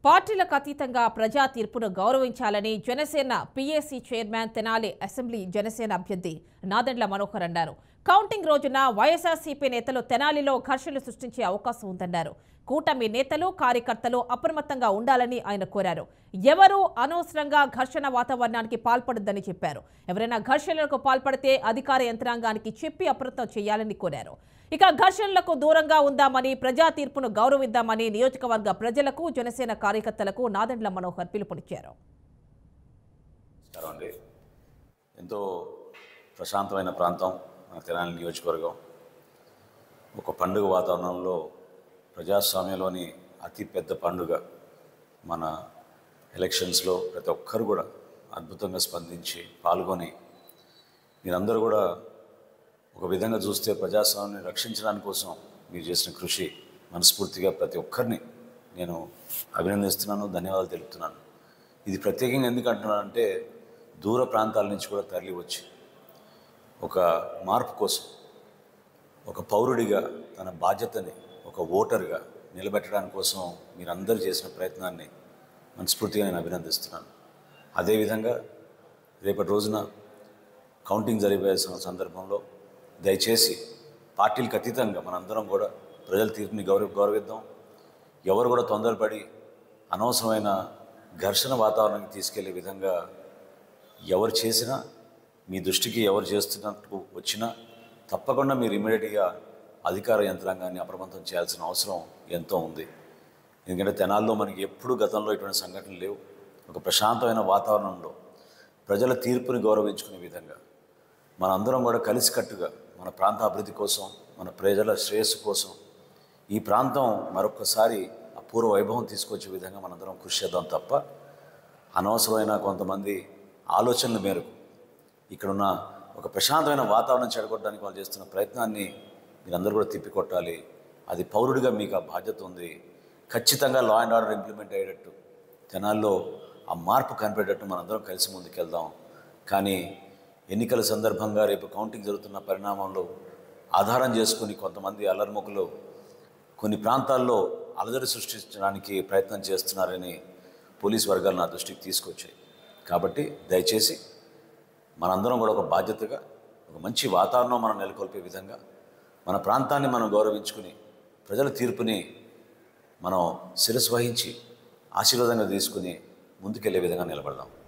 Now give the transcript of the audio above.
పార్టీలకు అతీతంగా ప్రజా తీర్పును గౌరవించాలని Janasena PAC chairman Tenali assembly Janasena అభ్యర్థి నాదెండ్ల మనోహర్ అన్నారు కౌంటింగ్ రోజున వైఎస్ఆర్సీపీ నేతలు తెనాలిలో ఘర్షణలు సృష్టించే అవకాశం ఉందన్నారు కూటమి నేతలు కార్యకర్తలు అప్రమత్తంగా ఉండాలని ఆయన కోరారు ఎవరూ అనవసరంగా ఘర్షణ వాతావరణానికి పాల్పడొద్దని చెప్పారు ఎవరైనా ఘర్షణలకు పాల్పడితే అధికార యంత్రాంగానికి చెప్పి అప్రమత్తం చేయాలని కోరారు ఇక ఘర్షణలకు దూరంగా ఉందామని ప్రజా తీర్పును గౌరవిద్దామని నియోజకవర్గ ప్రజలకు జనసేన కార్యకర్తలకు నాదెండ్ల మనోహర్ పిలుపునిచ్చారు నమస్కారం అండి ఎంతో ప్రశాంతమైన ప్రాంతం మన తెనాలి నియోజకవర్గం ఒక పండుగ వాతావరణంలో ప్రజాస్వామ్యంలోని అతి పెద్ద పండుగ మన ఎలక్షన్స్లో ప్రతి ఒక్కరు కూడా అద్భుతంగా స్పందించి పాల్గొని మీరందరూ కూడా ఒక విధంగా చూస్తే ప్రజాస్వామ్యాన్ని రక్షించడానికి కోసం మీరు చేసిన కృషి మనస్ఫూర్తిగా ప్రతి ఒక్కరిని నేను అభినందిస్తున్నాను ధన్యవాదాలు తెలుపుతున్నాను ఇది ప్రత్యేకంగా ఎందుకు అంటున్నానంటే దూర ప్రాంతాల నుంచి కూడా తరలి వచ్చి ఒక మార్పు కోసం ఒక పౌరుడిగా తన బాధ్యతని ఒక ఓటర్గా నిలబెట్టడానికి కోసం మీరందరూ చేసిన ప్రయత్నాన్ని మనస్ఫూర్తిగా నేను అభినందిస్తున్నాను అదేవిధంగా రేపటి రోజున కౌంటింగ్ జరిగే సం- సందర్భంలో దయచేసి పార్టీలకు అతీతంగా మనందరం కూడా ప్రజల తీర్పుని గౌరవ గౌరవిద్దాం ఎవరు కూడా తొందరపడి అనవసరమైన ఘర్షణ వాతావరణానికి తీసుకెళ్లే విధంగా ఎవరు చేసినా మీ దృష్టికి ఎవరు చేస్తున్నట్టు వచ్చినా తప్పకుండా మీరు ఇమీడియట్గా అధికార యంత్రాంగాన్ని అప్రమత్తం చేయాల్సిన అవసరం ఎంతో ఉంది ఎందుకంటే తెనాల్లో మనకి ఎప్పుడు గతంలో ఇటువంటి సంఘటనలు లేవు ఒక ప్రశాంతమైన వాతావరణంలో ప్రజల తీర్పుని గౌరవించుకునే విధంగా మనందరం కూడా కలిసికట్టుగా మన ప్రాంత అభివృద్ధి కోసం మన ప్రజల శ్రేయస్సు కోసం ఈ ప్రాంతం మరొకసారి అపూర్వ వైభవం తీసుకొచ్చే విధంగా మనందరం కృషి చేద్దాం తప్ప అనవసరమైన కొంతమంది ఆలోచనల మేరకు ఇక్కడున్న ఒక ప్రశాంతమైన వాతావరణం చెడగొట్టడానికి వాళ్ళు చేస్తున్న ప్రయత్నాన్ని మీరందరూ కూడా తిప్పికొట్టాలి అది పౌరుడిగా మీకు ఆ బాధ్యత ఉంది ఖచ్చితంగా లా అండ్ ఆర్డర్ ఇంప్లిమెంట్ అయ్యేటట్టు తెనాల్లో ఆ మార్పు కనిపెట్టేటట్టు మనందరం కలిసి ముందుకెళ్దాం కానీ ఎన్నికల సందర్భంగా రేపు కౌంటింగ్ జరుగుతున్న పరిణామంలో ఆధారం చేసుకుని కొంతమంది అల్లర్ముఖులు కొన్ని ప్రాంతాల్లో అలజడి సృష్టించడానికి ప్రయత్నం చేస్తున్నారని పోలీస్ వర్గాలు నా దృష్టికి తీసుకొచ్చాయి కాబట్టి దయచేసి మనందరం కూడా ఒక బాధ్యతగా ఒక మంచి వాతావరణం మనం నెలకొల్పే విధంగా మన ప్రాంతాన్ని మనం గౌరవించుకుని ప్రజల తీర్పుని మనం శిరస్సు వహించి ఆశీర్వాదంగా తీసుకుని ముందుకెళ్లే విధంగా నిలబడదాం